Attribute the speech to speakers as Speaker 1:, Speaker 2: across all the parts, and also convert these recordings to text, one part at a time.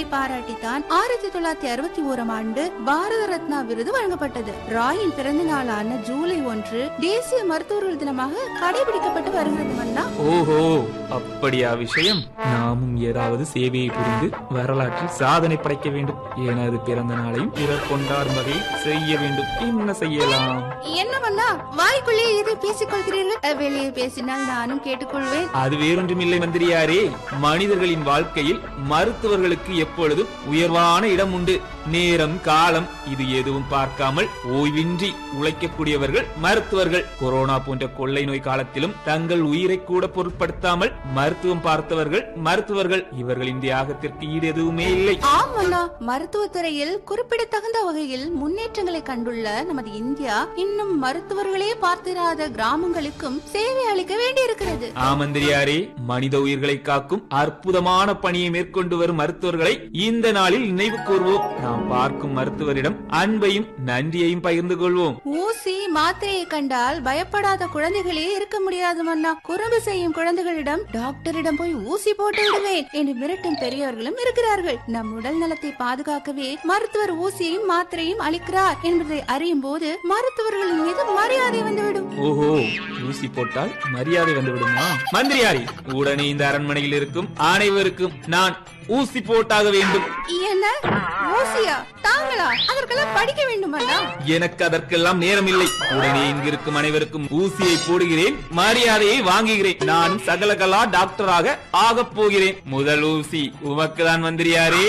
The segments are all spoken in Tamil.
Speaker 1: சேவையை பாராட்டித்தான் ஆயிரத்தி தொள்ளாயிரத்தி அறுபத்தி ஓராம் ஆண்டு பாரத ரத்னா விருது வழங்கப்பட்டது ராயின் பிறந்த நாளான ஜூலை ஒன்று தேசிய மருத்துவர்கள் தினமாக கடைபிடிக்கப்பட்டு வருகிறது மன்னா
Speaker 2: ஓஹோ அப்படியா விஷயம் நாமும் ஏதாவது சேவையை புரிந்து வரலாற்றில் சாதனை படைக்க வேண்டும் எனது பிறந்த நாளையும் பிறர் கொண்டாடும் வகையில் செய்ய வேண்டும் என்ன செய்யலாம்
Speaker 1: என்ன மன்னா வாய்க்குள்ளே எதை பேசிக் கொள்கிறீர்கள் அஹ், வெளியே பேசினால் நானும் கேட்டுக்கொள்வேன்
Speaker 2: அது வேறொன்றுமில்லை மந்திரியாரே மனிதர்களின் வாழ்க்கையில் மருத்துவர்களுக்கு எப்பொழுதும் உயர்வான இடம் உண்டு நேரம் காலம் இது எதுவும் பார்க்காமல் ஓய்வின்றி உழைக்கக்கூடியவர்கள் மருத்துவர்கள் கொரோனா போன்ற கொள்ளை நோய் காலத்திலும் தங்கள் உயிரை கூட பொருட்படுத்தாமல் மருத்துவம் பார்த்தவர்கள் மருத்துவர்கள் இவர்களின் தியாகத்திற்கு ஈடு எதுவுமே இல்லை
Speaker 1: ஆம் மன்னா மருத்துவத்துறையில் குறிப்பிடத்தகுந்த வகையில் முன்னேற்றங்களை கண்டுள்ள நமது இந்தியா இன்னும் மருத்துவர்களே பார்த்திராத கிராமங்களுக்கும் சேவை அளிக்க வேண்டியிருக்கிறது
Speaker 2: ஆமந்திரியாரே மனித உயிர்களை காக்கும் அற்புதமான பணியை மேற்கொண்டு வரும் மருத்துவர்களை இந்த நாளில் நினைவு கூர்வோம் நாம் பார்க்கும் மருத்துவரிடம் அன்பையும் நன்றியையும் பகிர்ந்து கொள்வோம்
Speaker 1: ஊசி மாத்திரையை கண்டால் பயப்படாத குழந்தைகளே இருக்க முடியாது மன்னா குறும்பு செய்யும் குழந்தைகளிடம் டாக்டரிடம் போய் ஊசி போட்டு விடுவேன் என்று மிரட்டும் பெரியவர்களும் இருக்கிறார்கள் நம் உடல் நலத்தை பாதுகாக்கவே மருத்துவர் ஊசியையும் மாத்திரையும் அளிக்கிறார் என்பதை அறியும் போது மருத்துவர்களின் மீது மரியாதை வந்துவிடும்
Speaker 2: ஓஹோ ஊசி போட்டால் மரியாதை வந்து விடுமா மந்திரியாரி உடனே இந்த அரண்மனையில் இருக்கும் அனைவருக்கும் நான் ஊசி போட்டாக வேண்டும்
Speaker 1: என்ன ஊசியா தாங்களா அதற்கெல்லாம் படிக்க வேண்டுமல்லா
Speaker 2: எனக்கு அதற்கெல்லாம் நேரமில்லை உடனே இங்கிருக்கும் அனைவருக்கும் ஊசியை போடுகிறேன் மரியாதையை வாங்குகிறேன் நான் சகலகலா டாக்டராக ஆகப் போகிறேன் முதல் ஊசி உமக்குதான் மந்திரியாரே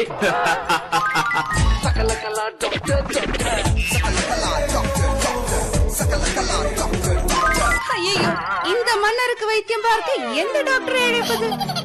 Speaker 1: ஐயோ இந்த மன்னருக்கு வைத்தியம் பார்க்க எந்த டாக்டரை அழைப்பது